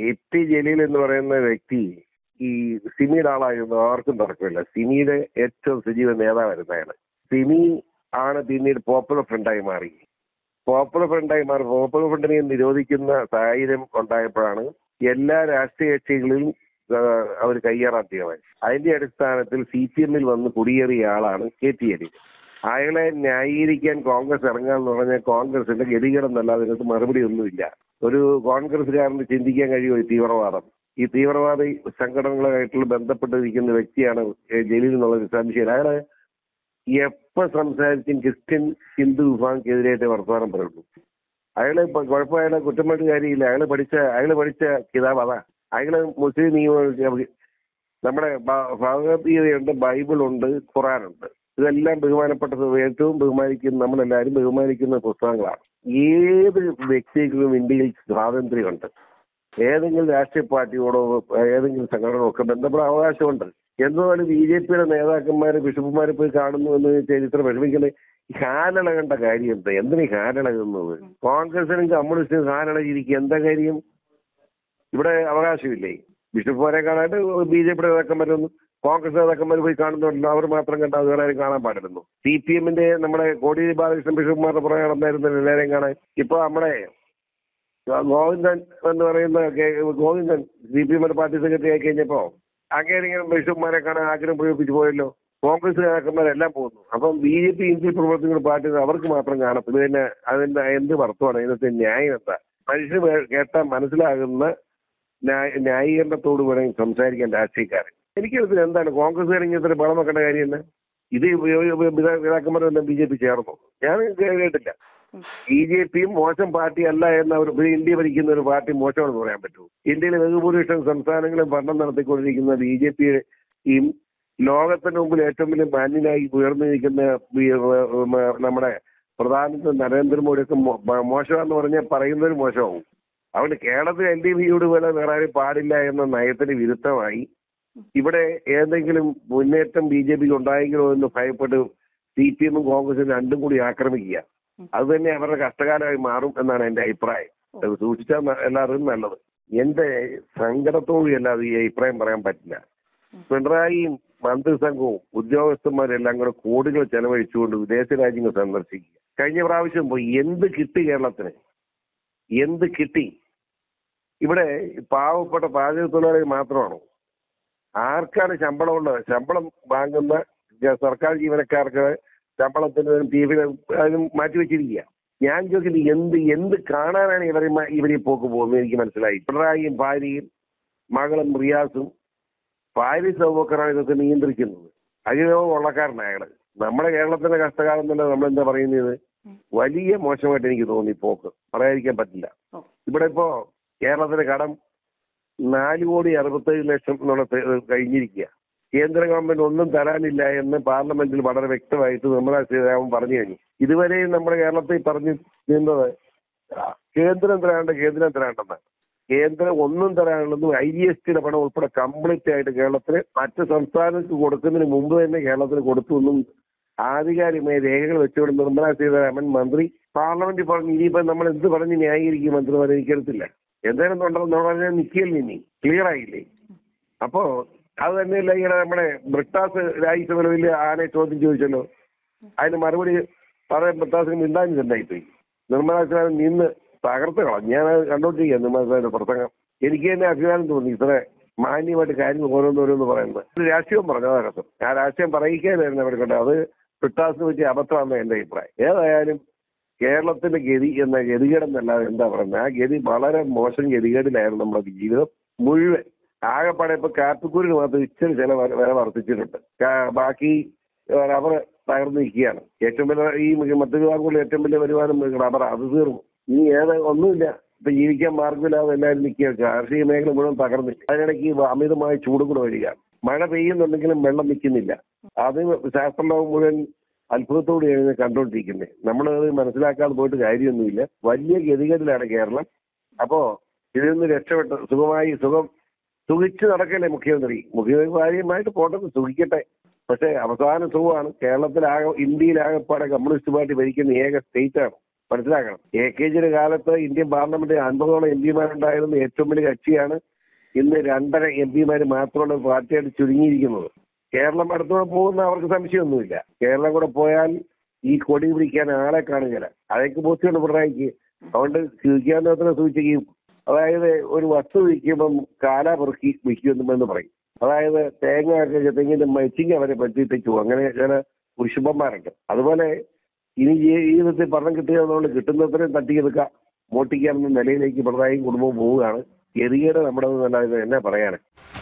A P Jaleel എന്ന് പറയുന്ന വ്യക്തി ഈ സിമിയുടെ ആളായിരുന്നു ആർക്കും തർക്കമില്ല സിമിയുടെ ഏറ്റവും സജീവ നേതാവായിരുന്നു അയാള് സിമി ആണ് പിന്നീട് പോപ്പുലർ ഫ്രണ്ടായി മാറി പോപ്പുലർ ഫ്രണ്ടായി മാറി പോപ്പുലർ ഫ്രണ്ടിനെ നിരോധിക്കുന്ന സാഹചര്യം ഉണ്ടായപ്പോഴാണ് എല്ലാ രാഷ്ട്രീയ കക്ഷികളിലും അവർ കയ്യേറാൻ തീരുമാനിച്ചു അതിന്റെ അടിസ്ഥാനത്തിൽ സി പി എമ്മിൽ വന്ന് കുടിയേറിയ ആളാണ് കെ ടി ജലീൽ അയാളെ ന്യായീകരിക്കാൻ കോൺഗ്രസ് ഇറങ്ങാന്ന് പറഞ്ഞാൽ കോൺഗ്രസിന്റെ ഗതികേടെന്നല്ലാതെ ഇതിനകത്ത് മറുപടി ഒന്നുമില്ല ഒരു കോൺഗ്രസ്സുകാരന് ചിന്തിക്കാൻ കഴിയുമോ ഈ തീവ്രവാദം ഈ തീവ്രവാദി സംഘടനകളുമായിട്ടുള്ള ബന്ധപ്പെട്ടിരിക്കുന്ന വ്യക്തിയാണ് ജലീൽ എന്നുള്ള സംശയം അയാള് എപ്പോ സംസാരിച്ചും ക്രിസ്ത്യൻ ഹിന്ദു വിഭാഗക്കെതിരായിട്ട് വർത്തമാനം പറയുള്ളൂ അയാള് ഇപ്പൊ കുഴപ്പം അയാളെ കുറ്റമായിട്ട് കാര്യമില്ല അയാള് പഠിച്ച അയാള് പഠിച്ച കിതാബ് അതാ അയാള് മുസ്ലിം നിയമ നമ്മുടെ ഭ- ഭഗവത്ഗീതയുണ്ട് ബൈബിളുണ്ട് ഖുറാനുണ്ട് ഇതെല്ലാം ബഹുമാനപ്പെട്ട ഏറ്റവും ബഹുമാനിക്കുന്ന നമ്മളെല്ലാവരും ബഹുമാനിക്കുന്ന പുസ്തകങ്ങളാണ് ഏത് വ്യക്തിക്കും ഇന്ത്യയിൽ സ്വാതന്ത്ര്യമുണ്ട് ഏതെങ്കിലും രാഷ്ട്രീയ പാർട്ടിയോടോ ഏതെങ്കിലും സംഘടനയോ ഒക്കെ ബന്ധപ്പെടാൻ അവകാശമുണ്ട് എന്നാലും ബി ജെ പിയുടെ നേതാക്കന്മാര് ബിഷപ്പുമാരെ പോയി കാണുന്നു എന്ന് ചരിത്രം വിഷമിക്കുന്നത് ഹാലിളകേണ്ട കാര്യം എന്താ എന്തിനാ ഹാലിളകുന്നത് കോൺഗ്രസിനും കമ്മ്യൂണിസ്റ്റിനും ഹാലിളകിയിരിക്കുക എന്താ കാര്യം ഇവിടെ അവകാശമില്ലേ ബിഷപ്പുമാരെ കാണാണ്ട് ബി ജെ പിയുടെ നേതാക്കന്മാരൊന്നും കോൺഗ്രസ് നേതാക്കന്മാർ പോയി കാണുന്നുണ്ടല്ലോ അവർ മാത്രം കണ്ട അത് വേറെ ആരും കാണാൻ പാടില്ലെന്നു സി പി എമ്മിന്റെ നമ്മുടെ കോടിയേരി ബാലകൃഷ്ണൻ ബിഷപ്പുമാരുടെ പുറകെ നടന്നായിരുന്നു എല്ലാവരെയും കാണാൻ ഇപ്പൊ നമ്മുടെ ഗോവിന്ദൻ എന്ന് പറയുന്ന കെ- ഗോവിന്ദൻ സി പി എമ്മിന്റെ പാർട്ടി സെക്രട്ടറി ആയി കഴിഞ്ഞപ്പോ അങ്ങനെ ഇങ്ങനെ ബിഷപ്പുമാരെ കാണാൻ ആഗ്രഹം പ്രയോഗിപ്പിച്ചു പോയല്ലോ കോൺഗ്രസ് നേതാക്കന്മാരെല്ലാം പോകുന്നു അപ്പം ബി ജെ പി ഇന്ത്യയിൽ പ്രവർത്തിക്കുന്ന പാർട്ടി അവർക്ക് മാത്രം കാണും ഇത് തന്നെ അതിന്റെ എന്ത് അർത്ഥമാണ് ഇതിനകത്ത് ന്യായം എന്താ മനുഷ്യന് വേ- കേട്ടാൽ മനസ്സിലാകുന്ന ന്യായ- ന്യായീകരണത്തോട് വേണമെങ്കിൽ സംസാരിക്കാൻ രാഷ്ട്രീയക്കാരൻ എനിക്കതിൽ എന്താണ് കോൺഗ്രസ് ഇത്ര പണം വെക്കേണ്ട കാര്യം തന്നെ ഇത് നേതാക്കന്മാരെല്ലാം ബി ജെ പി ചേർന്നു ഞാൻ കേട്ടില്ല ബി ജെ പിയും മോശം പാർട്ടി അല്ല എന്ന ഒരു ഒരു ഇന്ത്യ ഭരിക്കുന്ന ഒരു പാർട്ടി മോശമാണെന്ന് പറയാൻ പറ്റൂ ഇന്ത്യയിലെ ബഹുഭൂരിപക്ഷം സംസ്ഥാനങ്ങളും ഭരണം നടത്തിക്കൊണ്ടിരിക്കുന്ന ബി ജെ പിയും ലോകത്തിന് മുമ്പിൽ ഏറ്റവും വലിയ മാന്യനായി ഉയർന്നു നിൽക്കുന്ന ബി- ഏഹ് മ- നമ്മുടെ പ്രധാനമന്ത്രി നരേന്ദ്രമോദിയൊക്കെ മോ- മ- മോശമാണെന്ന് പറഞ്ഞാൽ പറയുന്നതിന് മോശമാവും അതുകൊണ്ട് കേരളത്തിൽ എൽ ഡി പിയോട് പോലെ വേറെ ആരും പാടില്ല എന്ന നയത്തിന് വിരുദ്ധമായി ഇവിടെ ഏതെങ്കിലും മുന്നേറ്റം ബി ജെ പിക്ക് ഉണ്ടായെങ്കിലോ എന്ന് ഭയപ്പെട്ട് സി പി എമ്മും കോൺഗ്രസും രണ്ടും കൂടി ആക്രമിക്കുക അത് തന്നെ അവരുടെ കഷ്ടകാലമായി മാറും എന്നാണ് എന്റെ അഭിപ്രായം അത് സൂക്ഷിച്ചാൽ ന- എല്ലാവരും നല്ലത് എന്റെ സങ്കടത്തോടും അല്ലാതെ ഈ അഭിപ്രായം പറയാൻ പറ്റില്ല പിണറായിയും മന്ത്രിസംഘവും ഉദ്യോഗസ്ഥന്മാരെല്ലാം കൂടെ കോടികൾ ചെലവഴിച്ചുകൊണ്ട് വിദേശ രാജ്യങ്ങൾ സന്ദർശിക്കുക കഴിഞ്ഞ പ്രാവശ്യം പോയി എന്ത് കിട്ടി കേരളത്തിന് എന്ത് കിട്ടി ഇവിടെ പാവപ്പെട്ട പാചക തൊഴിലാളികൾ മാത്രമാണോ ആർക്കാണ് ശമ്പളം ഉള്ളത് ശമ്പളം വാങ്ങുന്ന ജ- സർക്കാർ ജീവനക്കാർക്ക് ശമ്പളത്തിന് പി എഫിന് അതിനും മാറ്റിവെച്ചിരിക്കുക ഞാൻ ചോദിക്കുന്നത് എന്ത് എന്ത് കാണാനാണ് ഇവരെ ഇവരെ പോക്ക് പോകുന്നത് എനിക്ക് മനസ്സിലായി പിണറായിയും ഭാര്യയും മകളും റിയാസും പാരീസ് അബൂബക്കറാണ് ഇതൊക്കെ നിയന്ത്രിക്കുന്നത് അയ്യോ ഉള്ളക്കാരനാണ് അയാള് നമ്മുടെ കേരളത്തിന്റെ കഷ്ടകാലം തന്നെ നമ്മൾ എന്താ പറയുന്നത് വലിയ മോശമായിട്ട് എനിക്ക് തോന്നി പോക്ക് പറയാതിരിക്കാൻ പറ്റില്ല ഓ. ഇവിടെ ഇപ്പോ കേരളത്തിന്റെ കടം നാല് കോടി അറുപത്തേഴ് ലക്ഷം എന്നുള്ള തെ- കഴിഞ്ഞിരിക്കുക കേന്ദ്ര ഗവൺമെന്റ് ഒന്നും തരാനില്ല എന്ന് പാർലമെന്റിൽ വളരെ വ്യക്തമായിട്ട് നിർമ്മലാ സീതാരാമൻ പറഞ്ഞു കഴിഞ്ഞു ഇതുവരെയും നമ്മുടെ കേരളത്തിൽ പറഞ്ഞു നിന്നത് ആ, കേന്ദ്രം തരാണ്ട് കേന്ദ്രം തരാണ്ടെന്ന് കേന്ദ്രം ഒന്നും തരാനുള്ളതും ഐ ജി എസ് ടിയുടെ പണം ഉൾപ്പെടെ കംപ്ലീറ്റ് ആയിട്ട് കേരളത്തിന് മറ്റ് സംസ്ഥാനങ്ങൾക്ക് കൊടുക്കുന്നതിന് മുമ്പ് തന്നെ കേരളത്തിന് കൊടുത്തു എന്നും ആധികാരികമായ രേഖകൾ വെച്ചുകൊണ്ട് നിർമ്മലാ സീതാരാമൻ മന്ത്രി പാർലമെന്റിൽ പറഞ്ഞു ഇനിയിപ്പോ നമ്മൾ എന്ത് പറഞ്ഞ് ന്യായീകരിക്കും മന്ത്രിമാരെ എനിക്കറിയത്തില്ല എന്തായാലും ഉണ്ടെന്ന് പറഞ്ഞാൽ നിൽക്കിയല്ലേ ഇനി ക്ലിയർ ആയില്ലേ അപ്പോ അത് തന്നെയല്ല ഇങ്ങനെ നമ്മുടെ ബ്രിട്ടാസ് രാജ്യസഭയിൽ വലിയ ആനെ ചോദ്യം ചോദിച്ചല്ലോ അതിന് മറുപടി പറയാൻ ബ്രിട്ടാസിന് മിണ്ടാഞ്ഞിട്ടുണ്ടായിപ്പോയി നിർമ്മലാ സീതാരാമൻ നിന്ന് തകർത്ത് കളഞ്ഞു ഞാൻ അത് കണ്ടോണ്ടിരിക്കുക നിർമ്മലാ സീതാരാമന്റെ പ്രസംഗം എനിക്ക് തന്നെ അഭിമാനം തോന്നി ഇത്ര മാന്യമായിട്ട് കാര്യങ്ങൾ ഓരോന്നോരോന്ന് പറയുന്നത് ഒരു രാഷ്ട്രീയം പറഞ്ഞു അതാ രസം ആ രാഷ്ട്രീയം പറയിക്കാനായിരുന്നു അവരെ കൊണ്ട് അത് ബ്രിട്ടാസിന് പറ്റിയ അബദ്ധമാണെന്ന് എന്റെ അഭിപ്രായം ഏതായാലും കേരളത്തിന്റെ ഗതി എന്ന ഗതികേടെന്നല്ലാതെ എന്താ പറയുന്നത് ആ ഗതി വളരെ മോശം ഗതികേടിലായിരുന്നു നമ്മുടെ ജീവിതം മുഴുവൻ ആകെപ്പാടെ ഇപ്പൊ കാപ്പിക്കൂരിന് മാത്രം ഇച്ചിരി ചില വില വില വർദ്ധിച്ചിട്ടുണ്ട് കാ- ബാക്കി റബ്ബർ തകർന്നു നിൽക്കുകയാണ് ഏറ്റവും വലിയ ഈ മധ്യവിഭാഗങ്ങളിൽ ഏറ്റവും വലിയ വരുമാനം റബ്ബർ അത് തീർന്നു ഇനി ഏത് ഒന്നുമില്ല ഇപ്പൊ ജീവിക്കാൻ മാർഗമില്ലാതെ എല്ലാവരും നിൽക്കുക കാർഷിക മേഖല മുഴുവൻ തകർന്നു അതിനിടയ്ക്ക് ഈ അമിതമായ ചൂടും കൂടെ വരിക മഴ പെയ്യുന്നുണ്ടെങ്കിലും വെള്ളം നിൽക്കുന്നില്ല അത് ശാസ്ത്രലോകം മുഴുവൻ അത്ഭുതത്തോടെയാണ് കണ്ടുകൊണ്ടിരിക്കുന്നത് നമ്മളത് മനസ്സിലാക്കാതെ പോയിട്ട് കാര്യമൊന്നുമില്ല വലിയ ഗതികേടിലാണ് കേരളം അപ്പോ ഇതിൽ നിന്ന് രക്ഷപ്പെട്ട് സുഖമായി സുഖം സുഖിച്ച് നടക്കല്ലേ മുഖ്യമന്ത്രി മുഖ്യമന്ത്രി കാര്യമായിട്ട് പോട്ടെന്ന് സുഖിക്കട്ടെ പക്ഷേ അവസാന സുഖമാണ് കേരളത്തിലാകെ ഇന്ത്യയിലാകെപ്പാടെ കമ്മ്യൂണിസ്റ്റ് പാർട്ടി ഭരിക്കുന്ന ഏക സ്റ്റേറ്റ് ആണ് മനസ്സിലാക്കണം എ കെ ജിയുടെ കാലത്ത് ഇന്ത്യൻ പാർലമെന്റിൽ അൻപതോളം എം പിമാരുണ്ടായിരുന്ന ഏറ്റവും വലിയ കക്ഷിയാണ് ഇന്ന് രണ്ടര എം പിമാർ മാത്രമുള്ള പാർട്ടിയായിട്ട് ചുരുങ്ങിയിരിക്കുന്നത് കേരളം അടുത്തൂടെ പോകുന്ന അവർക്ക് സംശയമൊന്നുമില്ല കേരളം കൂടെ പോയാൽ ഈ കൊടി പിടിക്കാൻ ആളെ കാണുകയില്ല അതൊക്കെ ബോധ്യമുണ്ട് പിണറായിക്ക് അതുകൊണ്ട് സൂചിക്കാവുന്നത്ര സൂചിക്കും അതായത് ഒരു വസ്തു വിൽക്കുമ്പം കാല പെറുക്കി വിൽക്കുമെന്ന് പറയും അതായത് തേങ്ങ ഒക്കെ തെങ്ങിന്റെ മച്ചിങ് അവരെ പറ്റിയിട്ടു അങ്ങനെ ചില പുരുഷന്മാരുണ്ട് അതുപോലെ ഇനി ജീ- ജീവിതത്തിൽ പഠനം കിട്ടുക എന്നുകൊണ്ട് കിട്ടുന്നത്രയും തട്ടിയെടുക്കുക മോട്ടിക്കാമെന്ന നിലയിലേക്ക് പിണറായി കുടുംബം പോവുകയാണ് ഗതികേട് നമ്മുടെ എന്നല്ലാതെ എന്നാ പറയാനാണ്